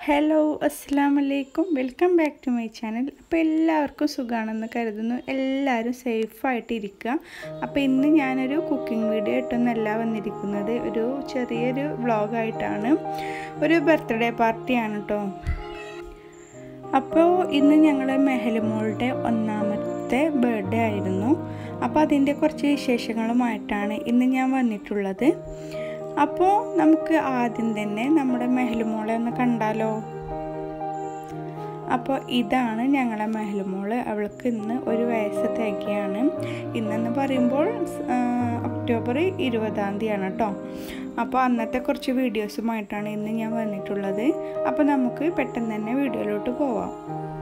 hello അസ്സാം വലൈക്കും welcome back to my channel അപ്പോൾ എല്ലാവർക്കും സുഖമാണെന്ന് കരുതുന്നു എല്ലാവരും സേഫായിട്ട് ഇരിക്കുക അപ്പോൾ ഇന്ന് ഞാനൊരു കുക്കിംഗ് വീഡിയോ ഇട്ടൊന്നല്ല വന്നിരിക്കുന്നത് ഒരു ചെറിയൊരു വ്ളോഗായിട്ടാണ് ഒരു ബർത്ത്ഡേ പാർട്ടിയാണ് കേട്ടോ അപ്പോൾ ഇന്ന് ഞങ്ങൾ മെഹലുമോളുടെ ഒന്നാമത്തെ ബർത്ത്ഡേ ആയിരുന്നു അപ്പോൾ അതിൻ്റെ കുറച്ച് വിശേഷങ്ങളുമായിട്ടാണ് ഇന്ന് ഞാൻ വന്നിട്ടുള്ളത് അപ്പോൾ നമുക്ക് ആദ്യം തന്നെ നമ്മുടെ മെഹലുമോളെ ഒന്ന് കണ്ടാലോ അപ്പോൾ ഇതാണ് ഞങ്ങളെ മെഹലുമോള് അവൾക്ക് ഇന്ന് ഒരു വയസ്സ് തികയാണ് ഇന്നെന്ന് പറയുമ്പോൾ ഒക്ടോബർ ഇരുപതാം തീയതിയാണ് കേട്ടോ അപ്പോൾ അന്നത്തെ കുറച്ച് വീഡിയോസുമായിട്ടാണ് ഇന്ന് ഞാൻ വന്നിട്ടുള്ളത് അപ്പോൾ നമുക്ക് പെട്ടെന്ന് തന്നെ വീഡിയോയിലോട്ട് പോവാം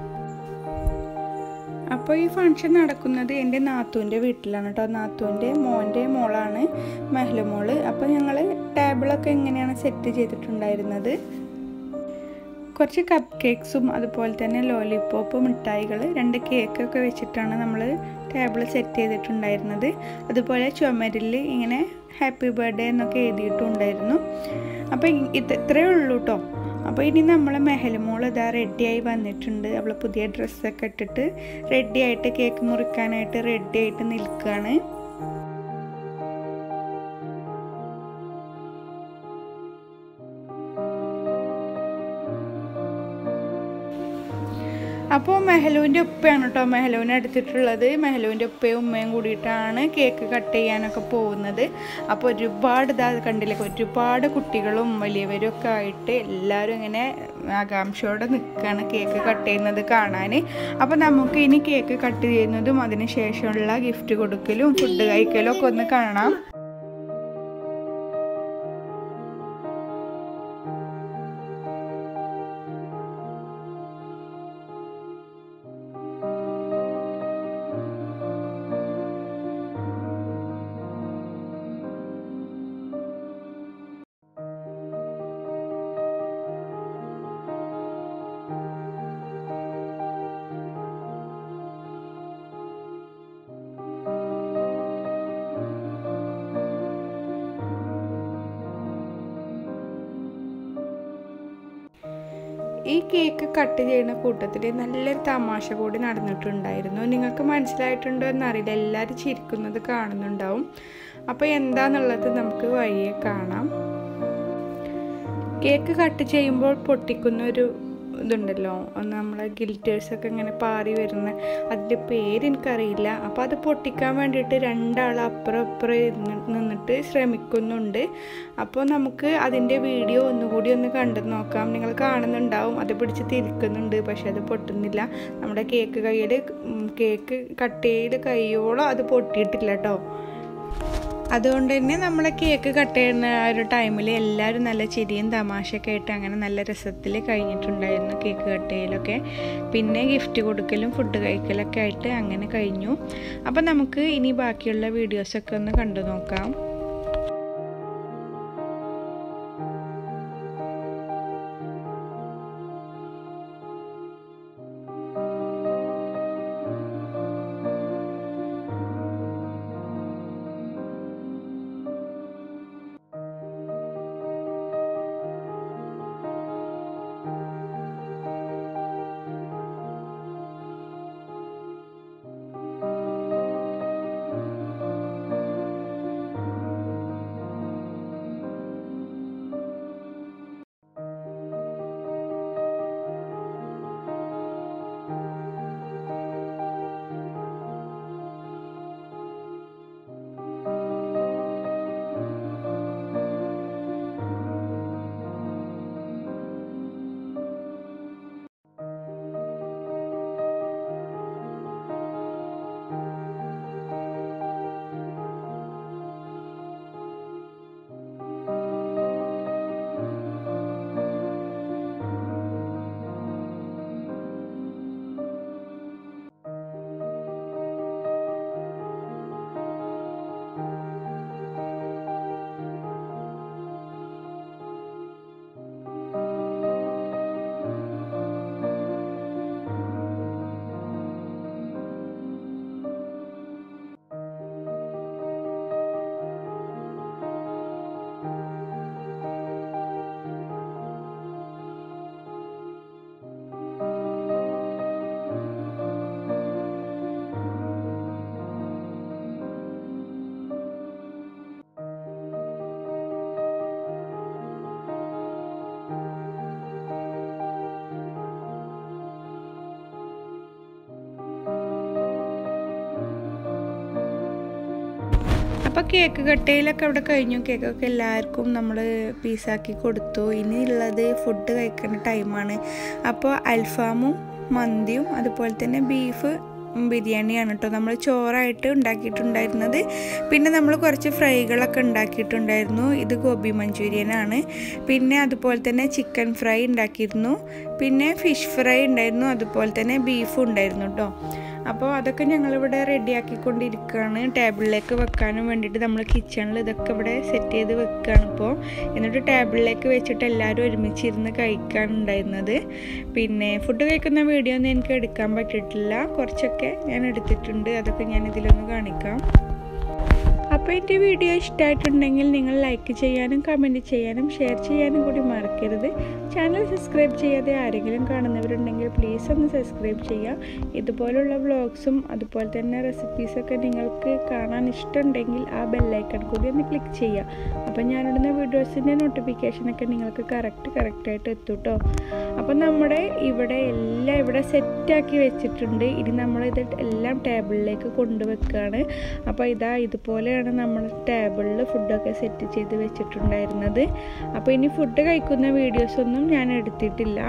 അപ്പോൾ ഈ ഫങ്ഷൻ നടക്കുന്നത് എൻ്റെ നാത്തൂൻ്റെ വീട്ടിലാണ് കേട്ടോ നാത്തൂൻ്റെ മോൻ്റെ മോളാണ് മെഹ്ലുമോള് അപ്പോൾ ഞങ്ങൾ ടേബിളൊക്കെ എങ്ങനെയാണ് സെറ്റ് ചെയ്തിട്ടുണ്ടായിരുന്നത് കുറച്ച് കപ്പ് കേക്ക്സും അതുപോലെ തന്നെ ലോലിപോപ്പ് മിഠായികൾ രണ്ട് കേക്കൊക്കെ വെച്ചിട്ടാണ് നമ്മൾ ടേബിൾ സെറ്റ് ചെയ്തിട്ടുണ്ടായിരുന്നത് അതുപോലെ ചുമരിൽ ഇങ്ങനെ ഹാപ്പി ബർത്ത്ഡേ എന്നൊക്കെ എഴുതിയിട്ടുണ്ടായിരുന്നു അപ്പോൾ ഇത് ഇത്രയേ ഉള്ളൂ കേട്ടോ അപ്പോൾ ഇനി നമ്മൾ മെഹലുമോൾ ഇതാ റെഡിയായി വന്നിട്ടുണ്ട് അവൾ പുതിയ ഡ്രസ്സൊക്കെ ഇട്ടിട്ട് റെഡി ആയിട്ട് കേക്ക് മുറിക്കാനായിട്ട് റെഡി ആയിട്ട് നിൽക്കുകയാണ് അപ്പോൾ മെഹലുവിൻ്റെ ഉപ്പയാണ് കേട്ടോ മെഹലുവിനെ എടുത്തിട്ടുള്ളത് മെഹലുവിൻ്റെ ഉപ്പയും ഉമ്മയും കൂടിയിട്ടാണ് കേക്ക് കട്ട് ചെയ്യാനൊക്കെ പോകുന്നത് അപ്പോൾ ഒരുപാട് ഇതാ കണ്ടില്ലേ ഒരുപാട് കുട്ടികളും വലിയവരും ഒക്കെ ആയിട്ട് എല്ലാവരും ഇങ്ങനെ ആകാംക്ഷയോടെ നിൽക്കുകയാണ് കേക്ക് കട്ട് ചെയ്യുന്നത് കാണാൻ അപ്പോൾ നമുക്ക് ഇനി കേക്ക് കട്ട് ചെയ്യുന്നതും അതിന് ശേഷമുള്ള ഗിഫ്റ്റ് കൊടുക്കലും ഫുഡ് കഴിക്കലും ഒക്കെ ഒന്ന് കാണാം ഈ കേക്ക് കട്ട് ചെയ്യുന്ന കൂട്ടത്തിൽ നല്ലൊരു തമാശ കൂടി നടന്നിട്ടുണ്ടായിരുന്നു നിങ്ങൾക്ക് മനസ്സിലായിട്ടുണ്ടോ എന്നറിയില്ല എല്ലാവരും ചിരിക്കുന്നത് കാണുന്നുണ്ടാവും അപ്പോൾ എന്താന്നുള്ളത് നമുക്ക് വഴിയെ കാണാം കേക്ക് കട്ട് ചെയ്യുമ്പോൾ പൊട്ടിക്കുന്ന ഒരു ഇതുണ്ടല്ലോ നമ്മളെ ഗിൽറ്റേഴ്സൊക്കെ ഇങ്ങനെ പാറി വരുന്ന അതിൻ്റെ പേര് എനിക്കറിയില്ല അപ്പോൾ അത് പൊട്ടിക്കാൻ വേണ്ടിയിട്ട് രണ്ടാൾ അപ്പുറം അപ്പുറം നിന്നിട്ട് ശ്രമിക്കുന്നുണ്ട് അപ്പോൾ നമുക്ക് അതിൻ്റെ വീഡിയോ ഒന്നുകൂടി ഒന്ന് കണ്ടു നോക്കാം നിങ്ങൾ കാണുന്നുണ്ടാവും അത് പിടിച്ച് തിരിക്കുന്നുണ്ട് പക്ഷെ അത് പൊട്ടുന്നില്ല നമ്മുടെ കേക്ക് കയ്യിൽ കേക്ക് കട്ട് ചെയ്ത് കയ്യോളം അത് പൊട്ടിയിട്ടില്ല കേട്ടോ അതുകൊണ്ട് തന്നെ നമ്മൾ കേക്ക് കട്ട് ചെയ്യുന്ന ആ ഒരു ടൈമിൽ എല്ലാവരും നല്ല ചിരിയും തമാശയൊക്കെ ആയിട്ട് അങ്ങനെ നല്ല രസത്തിൽ കഴിഞ്ഞിട്ടുണ്ടായിരുന്നു കേക്ക് കട്ട് ചെയ്യലൊക്കെ പിന്നെ ഗിഫ്റ്റ് കൊടുക്കലും ഫുഡ് കഴിക്കലൊക്കെ ആയിട്ട് അങ്ങനെ കഴിഞ്ഞു അപ്പോൾ നമുക്ക് ഇനി ബാക്കിയുള്ള വീഡിയോസൊക്കെ ഒന്ന് കണ്ടു നോക്കാം അപ്പോൾ കേക്ക് കട്ടയിലൊക്കെ അവിടെ കഴിഞ്ഞു കേക്കൊക്കെ എല്ലാവർക്കും നമ്മൾ പീസാക്കി കൊടുത്തു ഇനി ഉള്ളത് ഫുഡ് കഴിക്കേണ്ട ടൈമാണ് അപ്പോൾ അൽഫാമും മന്തിയും അതുപോലെ തന്നെ ബീഫ് ബിരിയാണിയാണ് കേട്ടോ നമ്മൾ ചോറായിട്ട് ഉണ്ടാക്കിയിട്ടുണ്ടായിരുന്നത് പിന്നെ നമ്മൾ കുറച്ച് ഫ്രൈകളൊക്കെ ഉണ്ടാക്കിയിട്ടുണ്ടായിരുന്നു ഇത് ഗോബി മഞ്ചൂരിയനാണ് പിന്നെ അതുപോലെ തന്നെ ചിക്കൻ ഫ്രൈ ഉണ്ടാക്കിയിരുന്നു പിന്നെ ഫിഷ് ഫ്രൈ ഉണ്ടായിരുന്നു അതുപോലെ തന്നെ ബീഫും ഉണ്ടായിരുന്നു കേട്ടോ അപ്പോൾ അതൊക്കെ ഞങ്ങളിവിടെ റെഡിയാക്കിക്കൊണ്ടിരിക്കുകയാണ് ടേബിളിലേക്ക് വെക്കാനും വേണ്ടിയിട്ട് നമ്മൾ കിച്ചണിൽ ഇതൊക്കെ ഇവിടെ സെറ്റ് ചെയ്ത് വെക്കുകയാണ് ഇപ്പോൾ എന്നിട്ട് ടേബിളിലേക്ക് വെച്ചിട്ട് എല്ലാവരും ഒരുമിച്ചിരുന്ന് കഴിക്കാനുണ്ടായിരുന്നത് പിന്നെ ഫുഡ് കഴിക്കുന്ന വീഡിയോ ഒന്നും എനിക്ക് എടുക്കാൻ പറ്റിയിട്ടില്ല കുറച്ചൊക്കെ ഞാൻ എടുത്തിട്ടുണ്ട് അതൊക്കെ ഞാൻ ഇതിലൊന്ന് കാണിക്കാം അപ്പോൾ എൻ്റെ വീഡിയോ ഇഷ്ടമായിട്ടുണ്ടെങ്കിൽ നിങ്ങൾ ലൈക്ക് ചെയ്യാനും കമൻറ്റ് ചെയ്യാനും ഷെയർ ചെയ്യാനും കൂടി മറക്കരുത് ചാനൽ സബ്സ്ക്രൈബ് ചെയ്യാതെ ആരെങ്കിലും കാണുന്നവരുണ്ടെങ്കിൽ പ്ലീസ് ഒന്ന് സബ്സ്ക്രൈബ് ചെയ്യുക ഇതുപോലുള്ള വ്ളോഗ്സും അതുപോലെ തന്നെ റെസിപ്പീസൊക്കെ നിങ്ങൾക്ക് കാണാൻ ഇഷ്ടമുണ്ടെങ്കിൽ ആ ബെല്ലൈക്കൺ കൂടി ഒന്ന് ക്ലിക്ക് ചെയ്യുക അപ്പോൾ ഞാനിടുന്ന വീഡിയോസിൻ്റെ നോട്ടിഫിക്കേഷനൊക്കെ നിങ്ങൾക്ക് കറക്റ്റ് കറക്റ്റായിട്ട് എത്തും കേട്ടോ അപ്പോൾ നമ്മുടെ ഇവിടെ എല്ലാം ഇവിടെ സെറ്റാക്കി വെച്ചിട്ടുണ്ട് ഇനി നമ്മളിത് എല്ലാം ടേബിളിലേക്ക് കൊണ്ടുവെക്കുകയാണ് അപ്പോൾ ഇതാ ഇതുപോലെയാണ് നമ്മൾ ടേബിളിൽ ഫുഡൊക്കെ സെറ്റ് ചെയ്ത് വെച്ചിട്ടുണ്ടായിരുന്നത് അപ്പോൾ ഇനി ഫുഡ് കഴിക്കുന്ന വീഡിയോസൊന്നും ഞാൻ എടുത്തിട്ടില്ല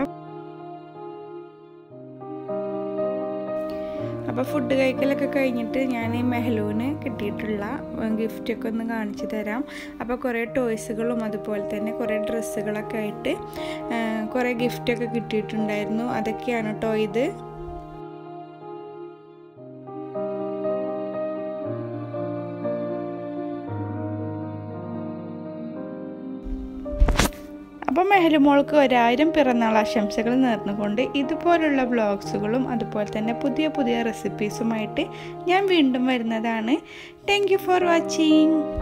അപ്പോൾ ഫുഡ് കഴിക്കലൊക്കെ കഴിഞ്ഞിട്ട് ഞാൻ മെഹലൂന് കിട്ടിയിട്ടുള്ള ഗിഫ്റ്റൊക്കെ ഒന്ന് കാണിച്ചു തരാം അപ്പോൾ കുറേ ടോയ്സുകളും അതുപോലെ തന്നെ കുറേ ഡ്രസ്സുകളൊക്കെ ആയിട്ട് കുറേ ഗിഫ്റ്റൊക്കെ കിട്ടിയിട്ടുണ്ടായിരുന്നു അതൊക്കെയാണ് കേട്ടോ ഇത് അപ്പോൾ മെഹലുമോൾക്ക് ഒരായിരം പിറന്നാൾ ആശംസകൾ നേർന്നുകൊണ്ട് ഇതുപോലുള്ള വ്ളോഗ്സുകളും അതുപോലെ തന്നെ പുതിയ പുതിയ റെസിപ്പീസുമായിട്ട് ഞാൻ വീണ്ടും വരുന്നതാണ് താങ്ക് ഫോർ വാച്ചിങ്